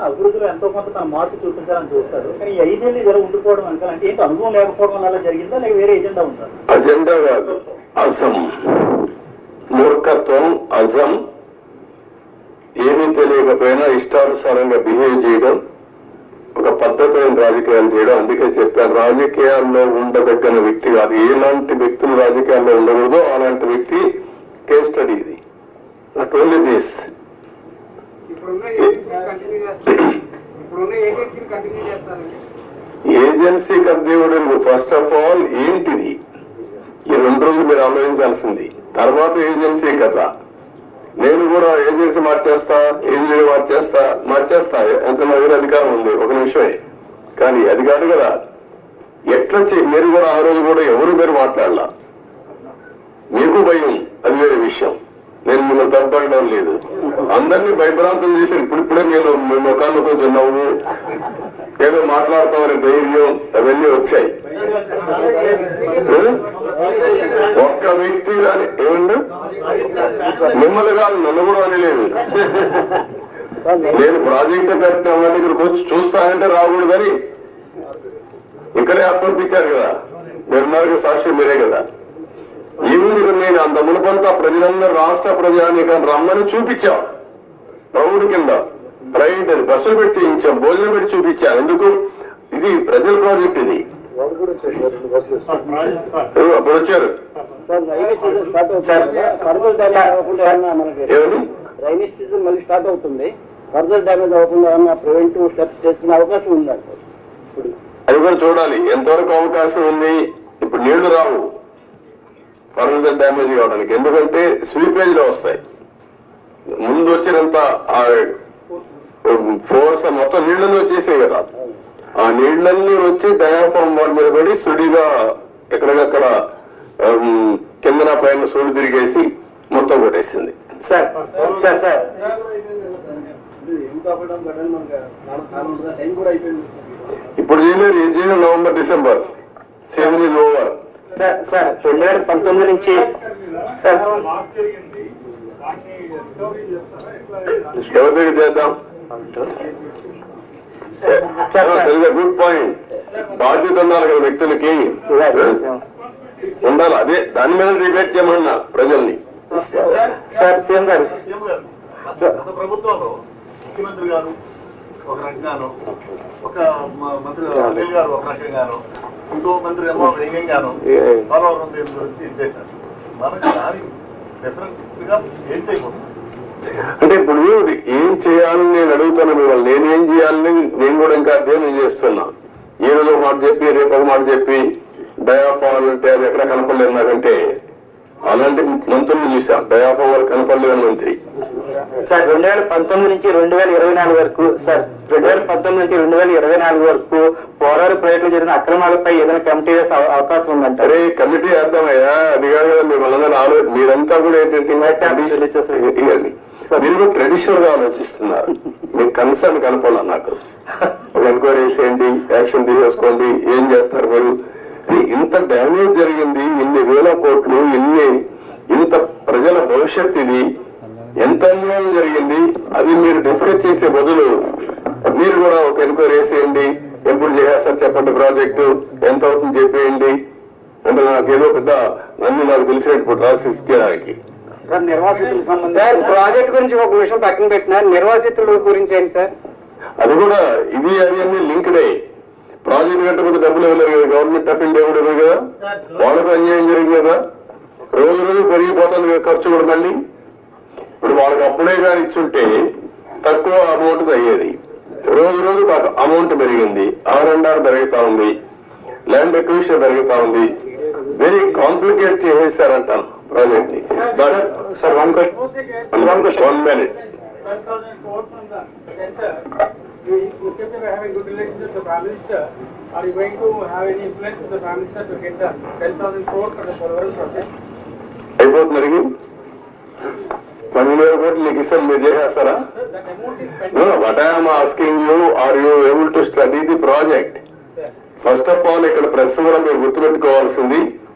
అభివృద్ధిలో ఎంతో కొంత తన మార్పు చూపించాలని చూస్తాడు కానీ ఈ ఐదేళ్ళు ఇలా ఉండిపోవడం వెనకాల అంటే ఏంటి అనుభవం లేకపోవడం వల్ల అలా జరిగిందా లేక వేరే ఎజెండా ఉందా అజెండా కాదు అజం మూర్ఖత్వం అజం ఏమీ తెలియకపోయినా ఇష్టానుసారంగా బిహేవ్ చేయడం ఒక పద్ధతైన రాజకీయాలు చేయడం అందుకే చెప్పాను రాజకీయాల్లో ఉండదగ్గన వ్యక్తి కాదు ఎలాంటి వ్యక్తులు రాజకీయాల్లో ఉండకూడదో అలాంటి వ్యక్తి కేస్ స్టడీ ఇది నాట్ ఓన్లీ దిస్ ఇప్పుడున్న ఏజెన్సీ కంటిన్యూ చేస్తారు ఇప్పుడున్న ఏజెన్సీని కంటిన్యూ చేస్తారండి ఏజెన్సీ కద్దేవుడు ఫస్ట్ ఆఫ్ ఆల్ ఏంటిది ఈ రెండు రోజులు మీరు ఆలోచించాల్సింది తర్వాత ఏజెన్సీ కథ నేను కూడా ఏజెన్సీ మార్చేస్తా ఏజెన్సీ మార్చేస్తా మార్చేస్తా ఎంత నా దగ్గర అధికారం ఉంది ఒక నిమిషమే కానీ అది కాదు కదా ఎట్లా చే- మీరు కూడా ఆ రోజు కూడా ఎవరు మీరు మాట్లాడాల మీకు భయం అది వేరే విషయం నేను మిమ్మల్ని తప్పడం లేదు అందరినీ భయభ్రాంతం చేసి ఇప్పుడిప్పుడే నేను మీ ముఖాల్లో కొంచెం నవ్వు ఏదో మాట్లాడతామనే ధైర్యం అవన్నీ వచ్చాయి ఏ? ఒక్క వ్యక్తి కానీ ఏమండి మిమ్మల్ని కాదు నన్ను కూడా అనలేదు నేను ప్రాజెక్టు కట్టిన వాళ్ళ దగ్గరకు వచ్చి చూస్తానంటే రాకూడదని ఇక్కడే అప్పగించారు కదా మీరున్నారు సాక్షి మీరే కదా ఈవినింగ్ నేను అంత మునుపంతా ప్రజలందరూ రాష్ట్ర ప్రజానీకాన్ని రమ్మని చూపించాం ప్రౌఢ కింద ప్రైవేట్ అది బస్సులు పెట్టి చేయించాం భోజనం పెట్టి చూపించాం ఎందుకు ఇది ప్రజల ప్రాజెక్ట్ ఇది అప్పుడు వచ్చారు సార్ రైనీ సీజన్ స్టార్ట్ అవుతుంది ఫర్దర్ డ్యామేజ్ అవ్వకుండా ఏమన్నా మనకి ఏమని రైనీ సీజన్ మళ్ళీ స్టార్ట్ అవుతుంది ఫర్దర్ డ్యామేజ్ అవ్వకుండా ఏమన్నా ప్రివెంటివ్ స్టెప్స్ చేసుకునే అవకాశం ఉందంట ఇప్పుడు అది కూడా చూడాలి ఎంతవరకు అవకాశం ఉంది ఇప్పుడు నీళ్లు రావు ఫర్దర్ డ్యామేజ్ కావడానికి ఎందుకంటే స్వీపేజ్ లో వస్తాయి ముందు వచ్చినంత ఫోర్స్ మొత్తం నీళ్ళని వచ్చేసాయి కదా ఆ నీళ్ళన్నీ వచ్చి డయాఫామ్ వాల్ మీద పడి సుడిగా ఎక్కడికక్కడ ఉమ్, కిందన పైన సుడి తిరిగేసి మొత్తం కొట్టేసింది సార్ సార్ సార్ ఏం కాపాడడం కట్టని మనకు చాలా కాలం ఉంటుంది టైం కూడా అయిపోయింది ఇప్పుడు చేయలేరు ఏం చేయలేదు November December season is over sir sir రెండు వేల పంతొమ్మిది నుంచి సార్ లాస్ట్ జరిగింది దాన్ని రికవరీ చేస్తారా ఎట్లా ఎవరి దగ్గర చేద్దాం గుడ్ పాయింట్ బాధ్యత ఉండాలి కదా వ్యక్తులకి ఉండాలి అదే దాని మీద డిబేట్ చేయమన్నా ప్రజల్ని సార్ సీఎం గారు సీఎం గారు గత గత ప్రభుత్వంలో ముఖ్యమంత్రి గారు ఒక రకంగాను ఒక మ- మంత్రి అనిల్ గారు ఒక రకంగాను ఇంకో మంత్రి ఏమో వ్యంగ్యంగాను పోలవరం దీని గురించి ఇది చేశారు మనకు దాని డిఫరెంట్ గా ఏం చేయకూడదు అంటే ఇప్పుడు ఏం చేయాలని నేను అడుగుతాను మిమ్మల్ని నేను ఏం చేయాలని నేను కూడా ఇంకా అధ్యయనం చేస్తున్నా ఈ రోజు ఒక మాట చెప్పి రేపు ఒక మాట చెప్పి డయాఫాల్ అంటే అది ఎక్కడ కనపడలేదు నాకంటే అలాంటి మంత్రులు చూసాం డయాఫాల్ వరకు కనపడలేదు మంత్రి సార్ రెండు వేల పంతొమ్మిది నుంచి రెండు వేల ఇరవై నాలుగు వరకు సార్ రెండు వేల పంతొమ్మిది నుంచి రెండు వేల ఇరవై నాలుగు వరకు పోరాడు ప్రాజెక్టులో జరిగిన అక్రమాలపై ఏదైనా కమిటీ వేసే అవ- అవకాశం ఉందంటారు అరే కమిటీ వేద్దామయ్యా అది కాదు కదా మిమ్మల్ని ఆలో మీరంతా కూడా ఏంటంటే ఇవ్వండి. మీరు కూడా ట్రెడిషనల్ గా ఆలోచిస్తున్నారు మీ కన్సర్న్ కనపాలి నాకు ఒక ఎంక్వైరీ చేసేయండి యాక్షన్ తీసేసుకోండి ఏం చేస్తారు మీరు ఇది ఇంత డ్యామేజ్ జరిగింది ఇన్ని వేల కోట్లు ఇన్ని ఇంత ప్రజల భవిష్యత్ ఇది ఎంత అన్యాయం జరిగింది అది మీరు డిస్కస్ చేసే బదులు మీరు కూడా ఒక ఎంక్వైరీ వేసేయండి ఎప్పుడు చేసేస్తారు చెప్పండి ప్రాజెక్టు ఎంత అవుతుంది చెప్పేయండి అంటే నాకేదో పెద్ద నన్ను నాకు తెలిసినట్టు రాసి ఇచ్చేదానికి సార్ నిర్వాసితులకు సంబంధించి సార్ ప్రాజెక్ట్ గురించి ఒక విషయం పక్కన పెట్టిన నిర్వాసితుల గురించి ఏంటి సార్ అది కూడా ఇది అది అన్ని లింక్డే ప్రాజెక్ట్ కట్టకపోతే డబ్బులు ఇవ్వలేరు కదా గవర్నమెంట్ ఆఫ్ ఇండియా కూడా ఇవ్వదు కదా వాళ్ళకు అన్యాయం జరిగింది కదా రోజు రోజు పెరిగిపోతుంది కదా ఖర్చు కూడా మళ్ళీ ఇప్పుడు వాళ్ళకి అప్పుడే కానీ ఇచ్చుంటే తక్కువ అమౌంట్ అయ్యేది రోజు రోజు అమౌంట్ పెరిగింది ఆర్ అండ్ ఆర్ పెరుగుతా ఉంది ల్యాండ్ ఎక్విషన్ పెరుగుతా ఉంది వెరీ కాంప్లికేట్ చేసేసారంటాను ప్రాజెక్ట్ ని sir one question one question one minute 10,000 crores from the center, you, you seem to be having good relations with the Prime Minister. Are you going to have any influence with the Prime Minister to get the 10,000 crores for the Polvaram project? అయిపోతుంది అడిగి పన్నెండు వేల కోట్లు నీకు ఇస్తాను మీరు చేసేస్తారా Sir, that amount is No, pending. no, what I am asking you, are you able to study the project? Sir. First of all ఇక్కడ ప్రెస్ కూడా మీరు గుర్తుపెట్టుకోవాల్సింది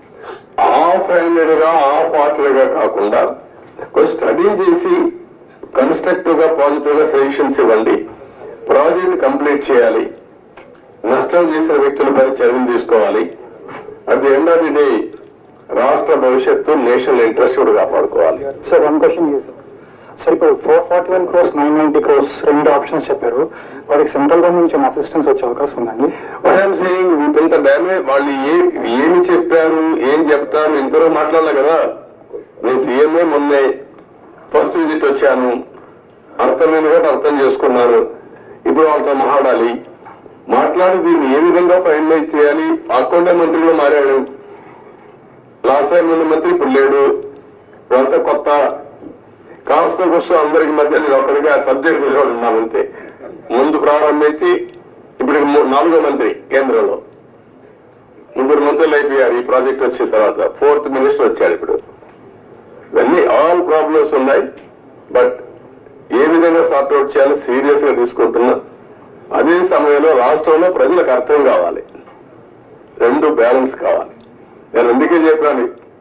హాఫ్ హ్యాండెడ్ గా హాఫ్ హార్టెడ్ గా కాకుండా కొంచెం స్టడీ చేసి కన్స్ట్రక్టివ్ గా పాజిటివ్ గా సజెషన్స్ ఇవ్వండి ప్రాజెక్ట్ కంప్లీట్ చేయాలి నష్టం చేసిన వ్యక్తులపై చర్యలు తీసుకోవాలి at the end of the day రాష్ట్ర భవిష్యత్తు నేషనల్ ఇంట్రెస్ట్ కూడా కాపాడుకోవాలి sir one question sir sir ఇప్పుడు four forty one crores nine ninety crores రెండు ఆప్షన్స్ చెప్పారు వాటికి సెంట్రల్ గవర్నమెంట్ నుంచి అసిస్టెన్స్ వచ్చే అవకాశం ఉందండి ఐఎమ్ సేయింగ్ ఇంత డ్యామేజ్ వాళ్ళు ఏ ఏమి చెప్పారు ఏం చెప్తారు ఇంతలో మాట్లాడలే కదా నేను సీఎంఏ మొన్నే ఫస్ట్ విజిట్ వచ్చాను అర్థమైన కూడా అర్థం చేసుకున్నాను ఇప్పుడు వాళ్ళతో మాట్లాడాలి మాట్లాడి దీన్ని ఏ విధంగా ఫైనలైజ్ చేయాలి అకౌంటే మంత్రిగా మారాడు లాస్ట్ టైం ఉన్న మంత్రి ఇప్పుడు లేడు ఇదంతా కొత్త కాస్త కూస్త అందరికి మధ్య నేను ఒక్కడిగా సబ్జెక్ట్ కూడా ఉన్నాను అంతే ముందు ప్రారంభించి ఇప్పుడు మూ- నాలుగో మంత్రి కేంద్రంలో ముగ్గురు మంత్రులు అయిపోయారు ఈ ప్రాజెక్ట్ వచ్చిన తర్వాత ఫోర్త్ మినిస్టర్ వచ్చాడు ఇప్పుడు ఇవన్నీ ఆల్ ప్రాబ్లమ్స్ ఉన్నాయి బట్ ఏ విధంగా సార్ట్అవుట్ చేయాలో సీరియస్ గా తీసుకుంటున్నా అదే సమయంలో రాష్ట్రంలో ప్రజలకు అర్థం కావాలి రెండు బ్యాలెన్స్ కావాలి నేను అందుకే చెప్పాను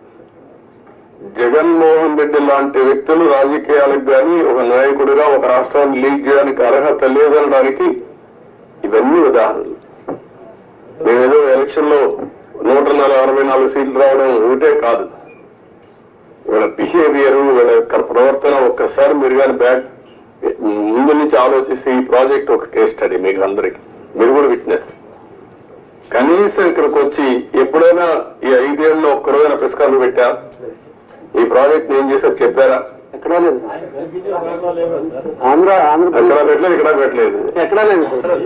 జగన్మోహన్ రెడ్డి లాంటి వ్యక్తులు రాజకీయాలకు కానీ ఒక నాయకుడిగా ఒక రాష్ట్రాన్ని లీడ్ చేయడానికి అర్హత లేదనడానికి ఇవన్నీ ఉదాహరణలు మేమేదో ఎలక్షన్ లో నూట నలభై అరవై నాలుగు సీట్లు రావడం ఒకటే కాదు వీళ్ళ బిహేవియర్ వీళ్ళ యొక్క ప్రవర్తన ఒక్కసారి మీరు కానీ బ్యాక్ ముందు నుంచి ఆలోచిస్తే ఈ ప్రాజెక్ట్ ఒక కేస్ స్టడీ మీకు అందరికి మీరు కూడా విట్నెస్ కనీసం ఇక్కడికి వచ్చి ఎప్పుడైనా ఈ ఐదేళ్ళలో ఒక్క రోజున పుస్తకాలు పెట్టా ఈ ప్రాజెక్ట్ ఏం చేశారు చెప్పారా ఎక్కడా లేదు ఆంధ్ర ఆంధ్ర అక్కడ పెట్టలేదు ఇక్కడ పెట్టలేదు ఎక్కడా లేదు సార్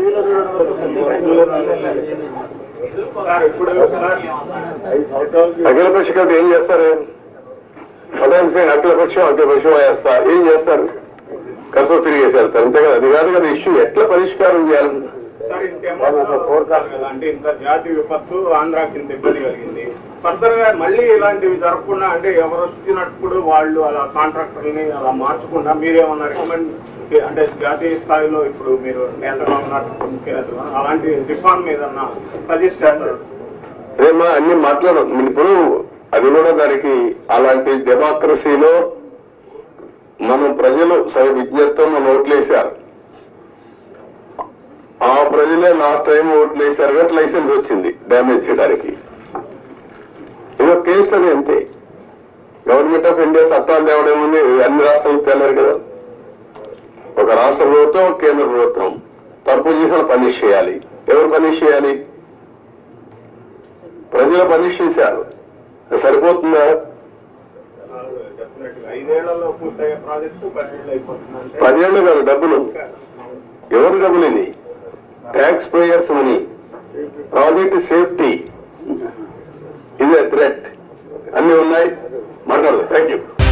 సార్ ఇప్పుడు సార్ అఖిల పక్ష కమిటీ ఏం చేస్తారు అదే అఖిల పక్షం అఖిల పక్షం వేస్తా ఏం చేస్తారు కసో తిరిగి వేసేస్తారు అంతే కదా అది కాదు కదా ఇష్యూ ఎట్లా పరిష్కారం చేయాలి సార్ ఇంకేమో కాదు కదా అంటే ఇంత జాతి విపత్తు ఆంధ్రాకి ఇంత ఇబ్బంది కలిగింది ఫర్దర్ గా మళ్ళీ ఇలాంటివి జరగకుండా అంటే ఎవరు వచ్చినప్పుడు వాళ్ళు అలా కాంట్రాక్టర్ని అలా మార్చకుండా మీరేమన్నా రికమెండ్ అంటే జాతీయ స్థాయిలో ఇప్పుడు మీరు నేతగా ఉన్నట్టు ముఖ్యనేతలు అలాంటి రిఫార్మ్ ఏదన్నా సజెస్ట్ చేస్తారు అదేమా అన్ని మాట్లాడు ఇప్పుడు అది కూడా దానికి అలాంటి డెమోక్రసీలో మనం ప్రజలు సరి విజ్ఞతతో మనం ఓట్లేశారు ఆ ప్రజలే లాస్ట్ టైం ఓట్లు వేశారు కాబట్టి లైసెన్స్ వచ్చింది డ్యామేజ్ చేయడానికి ఇదో కేసు అది అంతే గవర్నమెంట్ ఆఫ్ ఇండియా చట్టాలు తేవడం ఏముంది అన్ని రాష్ట్రాలు తేలేరు కదా ఒక రాష్ట్ర ప్రభుత్వం కేంద్ర ప్రభుత్వం తప్పు చేసిన పనిష్ చేయాలి ఎవరు పనిష్ చేయాలి ప్రజలు పనిష్ చేశారు అది సరిపోతుందా డెఫినెట్ గా ఐదేళ్లలో పూర్తయ్యే ప్రాజెక్టు పదిహేళ్ళు అయిపోతుందంటే పదేళ్ళు కాదు డబ్బులు ఎవరు డబ్బులు ఇది tax payers money project safety ఇదే థ్రెట్ అన్ని ఉన్నాయి మాట్లాడదు థ్యాంక్ యూ